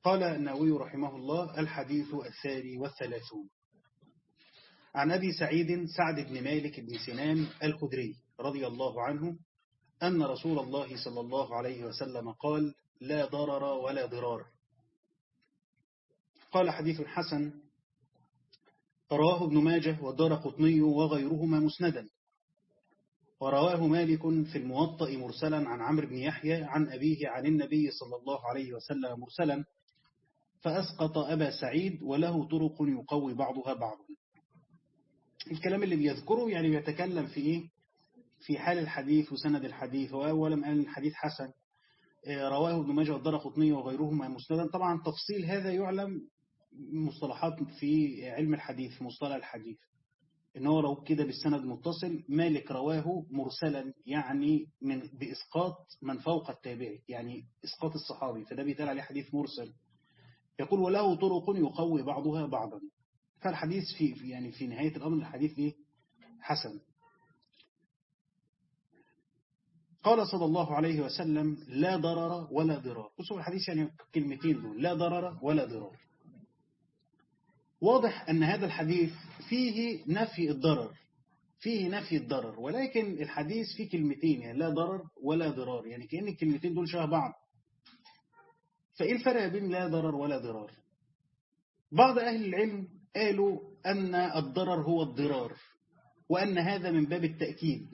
قال النووي رحمه الله الحديث الثاني والثلاثون عن أبي سعيد سعد بن مالك بن سنان الخدري رضي الله عنه أن رسول الله صلى الله عليه وسلم قال لا ضرر ولا ضرار قال حديث حسن رواه ابن ماجه والدار قطني وغيرهما مسندا ورواه مالك في الموطأ مرسلا عن عمرو بن يحيى عن أبيه عن النبي صلى الله عليه وسلم مرسلا فأسقط أبا سعيد وله طرق يقوي بعضها بعضا الكلام اللي بيذكره يعني بيتكلم في إيه في حال الحديث وسند الحديث وأولا قال الحديث حسن رواه ابن ماجه والدار قطني وغيرهما مسندا طبعا تفصيل هذا يعلم مصطلحات في علم الحديث في مصطلح الحديث ان هو لو كده بالسند متصل مالك رواه مرسلا يعني من بإسقاط من فوق التابعي يعني إسقاط الصحابي فده بيتقال عليه حديث مرسل يقول وله طرق يقوي بعضها بعضا فالحديث في يعني في نهاية الأمر الحديث إيه حسن قال صلى الله عليه وسلم لا ضرر ولا ضرار بصوا الحديث يعني كلمتين دول لا ضرر ولا ضرار واضح أن هذا الحديث فيه نفي الضرر فيه نفي الضرر ولكن الحديث فيه كلمتين يعني لا ضرر ولا ضرار يعني كأن الكلمتين دول شبه بعض فإيه الفرق بين لا ضرر ولا ضرار بعض أهل العلم قالوا أن الضرر هو الضرار وأن هذا من باب التأكيد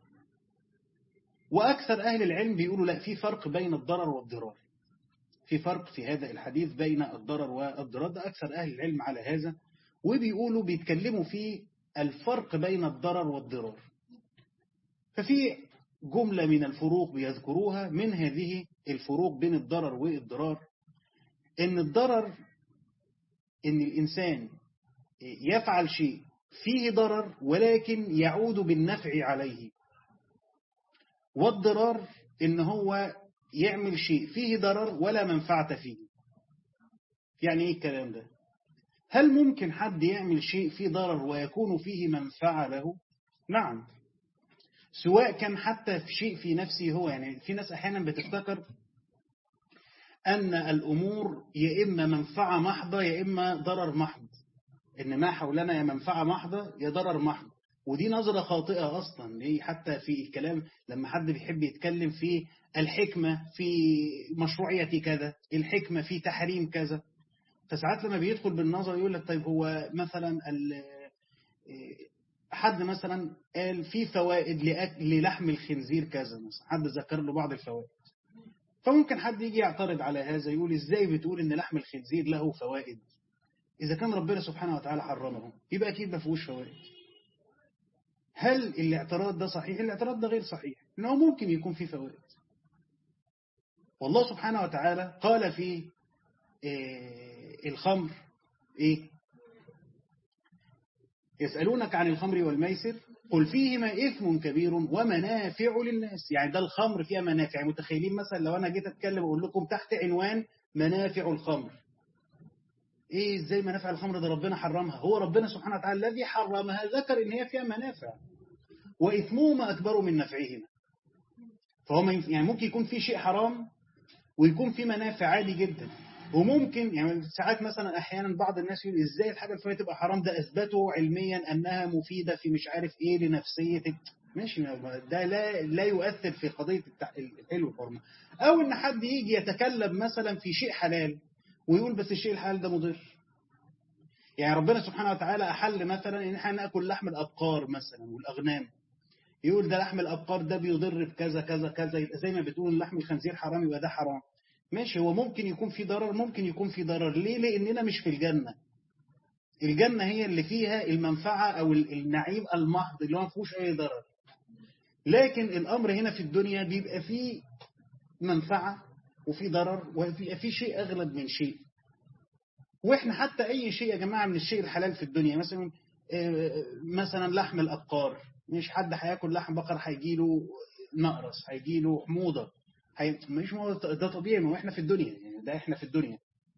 وأكثر أهل العلم بيقولوا لا في فرق بين الضرر والضرار في فرق في هذا الحديث بين الضرر والضرار ده أكثر أهل العلم على هذا وبيقولوا بيتكلموا في الفرق بين الضرر والضرار ففي جملة من الفروق بيذكروها من هذه الفروق بين الضرر والضرار إن الضرر إن الإنسان يفعل شيء فيه ضرر ولكن يعود بالنفع عليه والضرار إن هو يعمل شيء فيه ضرر ولا منفعة فيه يعني إيه الكلام ده هل ممكن حد يعمل شيء فيه ضرر ويكون فيه منفعة له نعم سواء كان حتى في شيء في نفسه هو يعني في ناس أحيانا بتفتكر أن الأمور يا إما منفعة محضة يا إما ضرر محض إن ما حولنا يا منفعة محضة يا ضرر محض ودي نظرة خاطئة أصلا ليه حتى في الكلام لما حد بيحب يتكلم في الحكمة في مشروعية كذا الحكمة في تحريم كذا فساعات لما بيدخل بالنظر يقول لك طيب هو مثلا حد مثلا قال في فوائد للحم الخنزير كذا مثلا حد ذكر له بعض الفوائد فممكن حد يجي يعترض على هذا يقول ازاي بتقول ان لحم الخنزير له فوائد إذا كان ربنا سبحانه وتعالى حرمه يبقى أكيد ما فيهوش فوائد هل الاعتراض ده صحيح الاعتراض ده غير صحيح انه ممكن يكون فيه فوائد والله سبحانه وتعالى قال في إيه الخمر إيه يسألونك عن الخمر والميسر قل فيهما إثم كبير ومنافع للناس يعني ده الخمر فيها منافع يعني متخيلين مثلا لو أنا جيت أتكلم أقول لكم تحت عنوان منافع الخمر إيه إزاي منافع الخمر ده ربنا حرمها هو ربنا سبحانه وتعالى الذي حرمها ذكر إن هي فيها منافع وإثمهما أكبر من نفعهما فهو يعني ممكن يكون في شيء حرام ويكون في منافع عادي جدا وممكن يعني ساعات مثلا احيانا بعض الناس يقول ازاي الحاجه الفلانيه تبقى حرام ده اثبته علميا انها مفيده في مش عارف ايه لنفسيه ماشي ده لا لا يؤثر في قضيه الحلو والحرمه او ان حد يجي يتكلم مثلا في شيء حلال ويقول بس الشيء الحلال ده مضر يعني ربنا سبحانه وتعالى احل مثلا ان احنا ناكل لحم الابقار مثلا والاغنام يقول ده لحم الابقار ده بيضر بكذا كذا كذا يبقى زي ما بتقول لحم الخنزير حرام يبقى ده حرام ماشي هو ممكن يكون في ضرر ممكن يكون في ضرر ليه لأننا مش في الجنة الجنة هي اللي فيها المنفعة أو النعيم المحض اللي ما فيهوش أي ضرر لكن الأمر هنا في الدنيا بيبقى فيه منفعة وفي ضرر وبيبقى فيه شيء أغلب من شيء وإحنا حتى أي شيء يا جماعة من الشيء الحلال في الدنيا مثلا مثلا لحم الأبقار مش حد هياكل لحم بقر هيجيله نقرس هيجيله حموضة هي... مش ما ده طبيعي ما احنا في الدنيا يعني ده احنا في الدنيا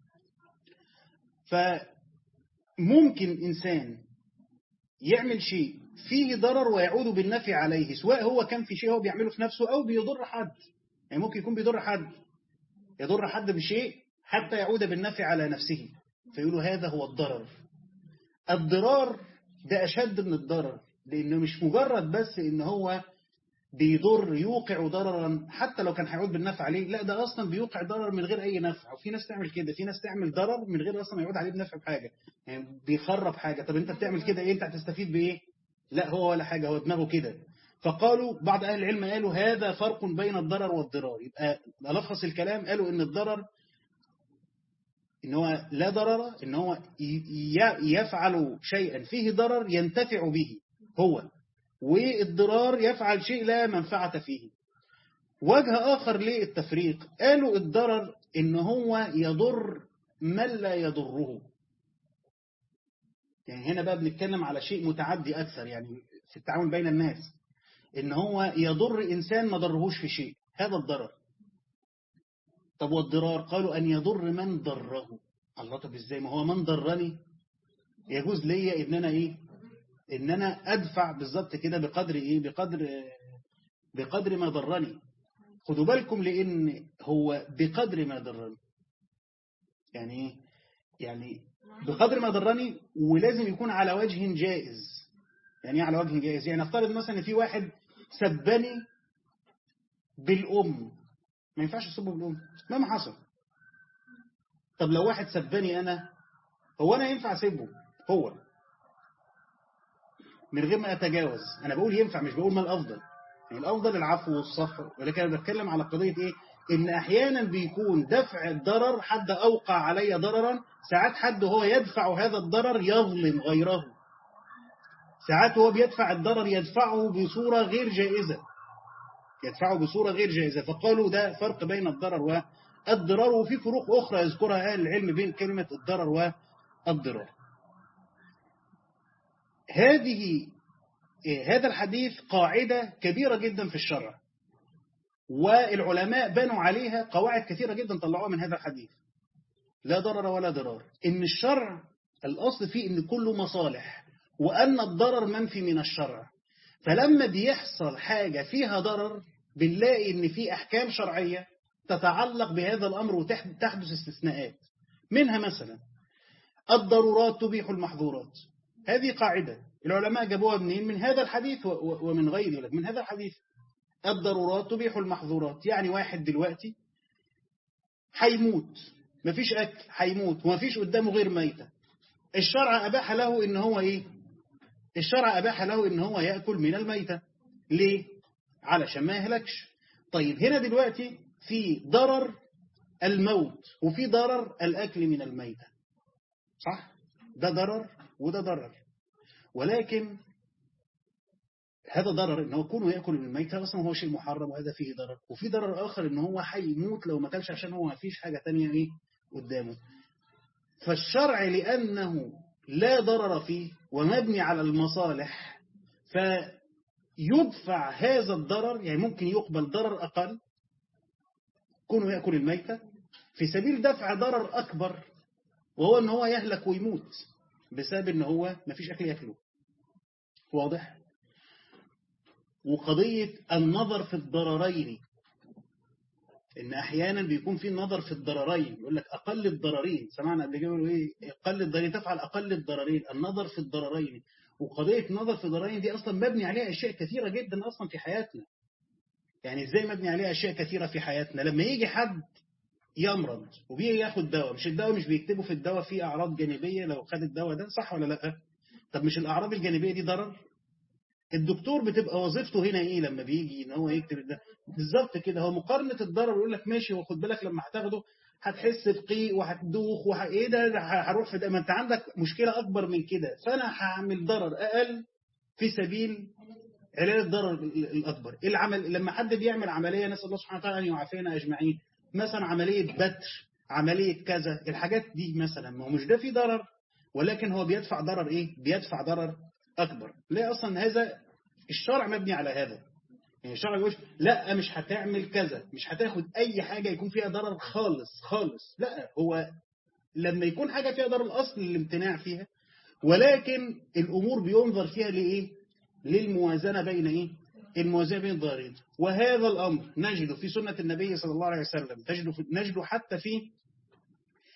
فممكن انسان يعمل شيء فيه ضرر ويعود بالنفع عليه سواء هو كان في شيء هو بيعمله في نفسه او بيضر حد يعني ممكن يكون بيضر حد يضر حد بشيء حتى يعود بالنفع على نفسه فيقولوا هذا هو الضرر الضرار ده أشد من الضرر لأنه مش مجرد بس إن هو بيضر يوقع ضررا حتى لو كان هيعود بالنفع عليه لا ده أصلا بيوقع ضرر من غير أي نفع وفي ناس تعمل كده في ناس تعمل ضرر من غير أصلا يعود عليه بنفع بحاجة يعني بيخرب حاجة طب أنت بتعمل كده إيه أنت هتستفيد بإيه لا هو ولا حاجة هو دماغه كده فقالوا بعض أهل العلم قالوا هذا فرق بين الضرر والضرار يبقى ألخص الكلام قالوا إن الضرر إن هو لا ضرر إن هو يفعل شيئا فيه ضرر ينتفع به هو والضرار يفعل شيء لا منفعة فيه وجه آخر للتفريق قالوا الضرر إن هو يضر من لا يضره يعني هنا بقى بنتكلم على شيء متعدي أكثر يعني في التعامل بين الناس إن هو يضر إنسان ما ضرهوش في شيء هذا الضرر طب والضرار قالوا أن يضر من ضره الله طب إزاي ما هو من ضرني يجوز ليا إن أنا إيه إن أنا أدفع بالظبط كده بقدر إيه بقدر بقدر ما ضرني خدوا بالكم لأن هو بقدر ما ضرني يعني إيه يعني بقدر ما ضرني ولازم يكون على وجه جائز يعني على وجه جائز يعني افترض مثلا في واحد سبني بالأم ما ينفعش اسبه بالأم مهما حصل طب لو واحد سبني أنا هو أنا ينفع أسبه هو من غير ما أتجاوز أنا بقول ينفع مش بقول ما الأفضل يعني الأفضل العفو والصفر ولكن أنا بتكلم على قضية إيه إن أحيانا بيكون دفع الضرر حد أوقع علي ضررا ساعات حد هو يدفع هذا الضرر يظلم غيره ساعات هو بيدفع الضرر يدفعه بصورة غير جائزة يدفعه بصورة غير جائزة فقالوا ده فرق بين الضرر والضرار وفي فروق أخرى يذكرها أهل العلم بين كلمة الضرر والضرار هذه هذا الحديث قاعدة كبيرة جدا في الشرع والعلماء بنوا عليها قواعد كثيرة جدا طلعوها من هذا الحديث لا ضرر ولا ضرار إن الشرع الأصل فيه إن كله مصالح وأن الضرر منفي من الشرع فلما بيحصل حاجة فيها ضرر بنلاقي إن في أحكام شرعية تتعلق بهذا الأمر وتحدث استثناءات منها مثلا الضرورات تبيح المحظورات هذه قاعدة العلماء جابوها منين من هذا الحديث ومن غيره من هذا الحديث الضرورات تبيح المحظورات يعني واحد دلوقتي هيموت مفيش أكل هيموت ومفيش قدامه غير ميتة الشرع أباح له إن هو إيه الشرع أباح له إن هو يأكل من الميتة ليه علشان ما يهلكش طيب هنا دلوقتي في ضرر الموت وفي ضرر الأكل من الميتة صح ده ضرر وده ضرر ولكن هذا ضرر ان هو كونه ياكل من الميتة اصلا هو شيء محرم وهذا فيه ضرر وفي ضرر اخر ان هو هيموت لو ما كانش عشان هو ما فيش حاجه ثانيه ايه قدامه فالشرع لانه لا ضرر فيه ومبني على المصالح فيدفع هذا الضرر يعني ممكن يقبل ضرر اقل كونه ياكل الميتة في سبيل دفع ضرر اكبر وهو ان هو يهلك ويموت بسبب ان هو ما فيش اكل ياكله واضح وقضية النظر في الضررين إن أحيانا بيكون في النظر في الضررين يقول لك أقل الضررين سمعنا قبل كده يقولوا إيه أقل الضررين تفعل أقل الضررين النظر في الضررين وقضية النظر في الضررين دي أصلا مبني عليها أشياء كثيرة جدا أصلا في حياتنا يعني إزاي مبني عليها أشياء كثيرة في حياتنا لما يجي حد يمرض وبيجي ياخد دواء مش الدواء مش بيكتبوا في الدواء فيه أعراض جانبية لو خد الدواء ده صح ولا لا طب مش الأعراض الجانبية دي ضرر الدكتور بتبقى وظيفته هنا ايه لما بيجي ان هو يكتب ده بالظبط كده هو مقارنه الضرر يقول لك ماشي وخد بالك لما هتاخده هتحس بقيء وهتدوخ وح... ايه ده هروح في ده ما انت عندك مشكله اكبر من كده فانا هعمل ضرر اقل في سبيل علاج الضرر الاكبر العمل لما حد بيعمل عمليه نسال الله سبحانه وتعالى ان يعافينا اجمعين مثلا عمليه بتر عمليه كذا الحاجات دي مثلا ما هو مش ده في ضرر ولكن هو بيدفع ضرر ايه بيدفع ضرر أكبر ليه أصلا هذا الشرع مبني على هذا يعني الشرع يقول لا مش هتعمل كذا مش هتاخد أي حاجة يكون فيها ضرر خالص خالص لا هو لما يكون حاجة فيها ضرر الأصل الامتناع فيها ولكن الأمور بينظر فيها لإيه للموازنة بين إيه الموازنة بين الضررين وهذا الأمر نجده في سنة النبي صلى الله عليه وسلم تجده في نجده حتى في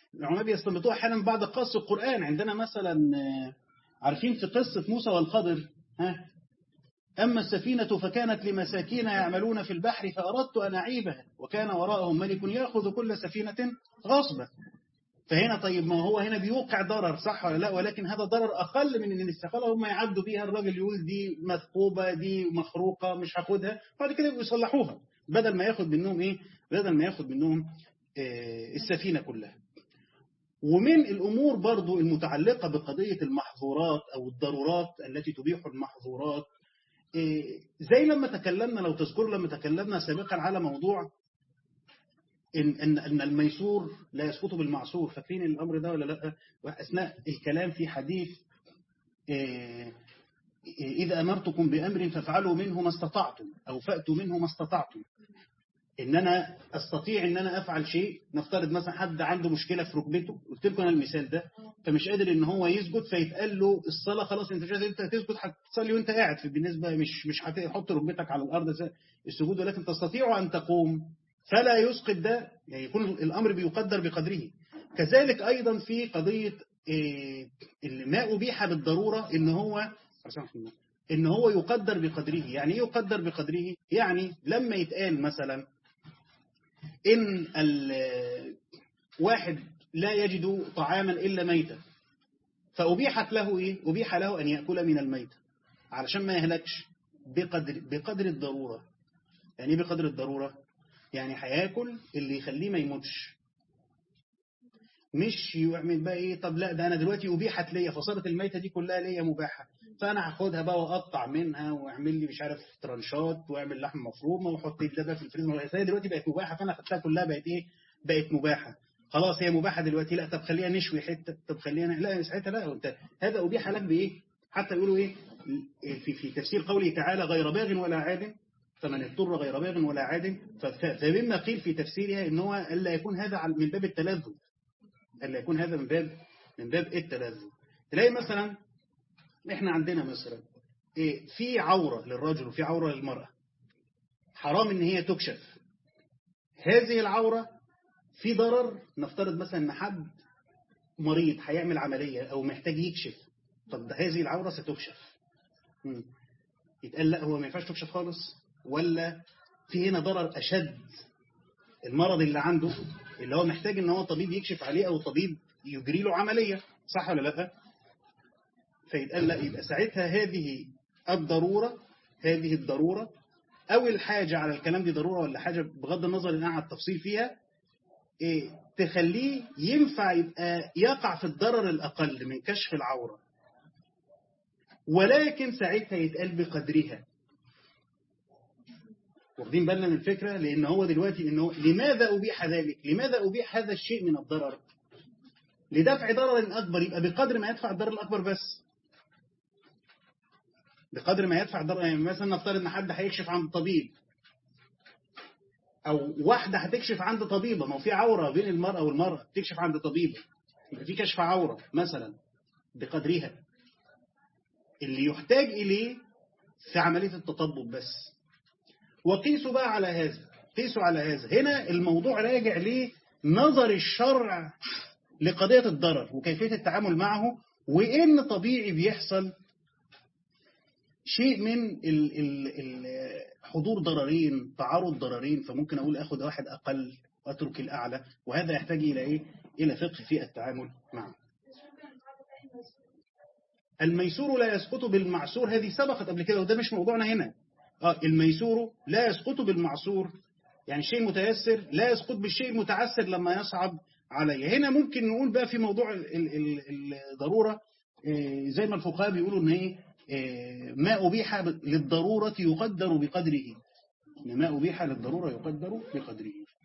العلماء بيستنبطوها أحيانا بعد قص القرآن عندنا مثلا عارفين في قصة موسى والخضر ها أما السفينة فكانت لمساكين يعملون في البحر فأردت أن أعيبها وكان وراءهم ملك يأخذ كل سفينة غصبا فهنا طيب ما هو هنا بيوقع ضرر صح ولا لا ولكن هذا ضرر أقل من أن الاستقالة هم يعدوا بيها الراجل يقول دي مثقوبة دي مخروقة مش هاخدها بعد كده يصلحوها بدل ما ياخد منهم إيه بدل ما ياخد منهم إيه السفينة كلها ومن الأمور برضو المتعلقة بقضية المحظورات أو الضرورات التي تبيح المحظورات إيه زي لما تكلمنا لو تذكر لما تكلمنا سابقا على موضوع إن, إن, إن الميسور لا يسقط بالمعصور فاكرين الأمر ده ولا لا أثناء الكلام في حديث إيه إذا أمرتكم بأمر فافعلوا منه ما استطعتم أو فأتوا منه ما استطعتم إن أنا أستطيع إن أنا أفعل شيء نفترض مثلا حد عنده مشكلة في ركبته قلت لكم أنا المثال ده فمش قادر إن هو يسجد فيتقال له الصلاة خلاص أنت مش قادر أنت تسجد هتصلي وأنت قاعد في بالنسبة مش مش هتحط ركبتك على الأرض السجود ولكن تستطيع أن تقوم فلا يسقط ده يعني يكون الأمر بيقدر بقدره كذلك أيضا في قضية ما أبيح بالضرورة إن هو إن هو يقدر بقدره يعني يقدر بقدره يعني لما يتقال مثلا إن الواحد لا يجد طعاما إلا ميتا فأبيحت له إيه؟ أبيح له أن يأكل من الميتة علشان ما يهلكش بقدر, بقدر الضرورة يعني بقدر الضرورة يعني هياكل اللي يخليه ما يموتش مش يعمل بقى ايه طب لا ده انا دلوقتي ابيحت ليا فصارت الميته دي كلها ليا مباحه فانا هاخدها بقى واقطع منها واعمل لي مش عارف ترانشات واعمل لحم مفرومه واحط ده بقى في الفريزر هي دلوقتي بقت مباحه فانا خدتها كلها بقت ايه بقت مباحه خلاص هي مباحه دلوقتي لا طب خليها نشوي حته طب خلينا لا ساعتها لا انت هذا ابيح لك بايه حتى يقولوا ايه في في تفسير قوله تعالى غير باغ ولا عاد فمن اضطر غير باغ ولا عاد فمما قيل في تفسيرها ان هو الا يكون هذا من باب التلذذ ألا يكون هذا من باب من باب التلذذ تلاقي مثلا احنا عندنا مثلا إيه في عورة للرجل وفي عورة للمرأة حرام ان هي تكشف هذه العورة في ضرر نفترض مثلا ان حد مريض هيعمل عملية او محتاج يكشف طب هذه العورة ستكشف يتقال لا هو ما ينفعش تكشف خالص ولا في هنا ضرر أشد المرض اللي عنده اللي هو محتاج ان هو طبيب يكشف عليه او طبيب يجري له عملية صح ولا لا فيتقال لا يبقى ساعتها هذه الضرورة هذه الضرورة او الحاجة على الكلام دي ضرورة ولا حاجة بغض النظر عن التفصيل فيها إيه تخليه ينفع يبقى يقع في الضرر الأقل من كشف العورة ولكن ساعتها يتقال بقدرها واخدين بالنا من الفكرة لأن هو دلوقتي إنه لماذا أبيح ذلك لماذا أبيح هذا الشيء من الضرر لدفع ضرر أكبر يبقى بقدر ما يدفع الضرر الأكبر بس بقدر ما يدفع ضرر يعني مثلا نفترض ان حد هيكشف عند طبيب او واحدة هتكشف عند طبيبة ما هو في عورة بين المرأة والمرأة تكشف عند طبيبة يبقى في كشف عورة مثلا بقدرها اللي يحتاج إليه في عملية التطبب بس وقيسوا بقى على هذا قيسوا على هذا هنا الموضوع راجع لنظر الشرع لقضية الضرر وكيفية التعامل معه وإن طبيعي بيحصل شيء من ال ال ال حضور ضررين تعارض ضررين فممكن أقول أخذ واحد أقل وأترك الأعلى وهذا يحتاج إلى إيه؟ إلى فقه في التعامل معه الميسور لا يسقط بالمعسور هذه سبقت قبل كده وده مش موضوعنا هنا آه الميسور لا يسقط بالمعسور يعني شيء متيسر لا يسقط بالشيء المتعسر لما يصعب عليه هنا ممكن نقول بقى في موضوع الضرورة زي ما الفقهاء بيقولوا ان ايه ما أبيح للضرورة يقدر بقدره ما أبيح للضرورة يقدر بقدره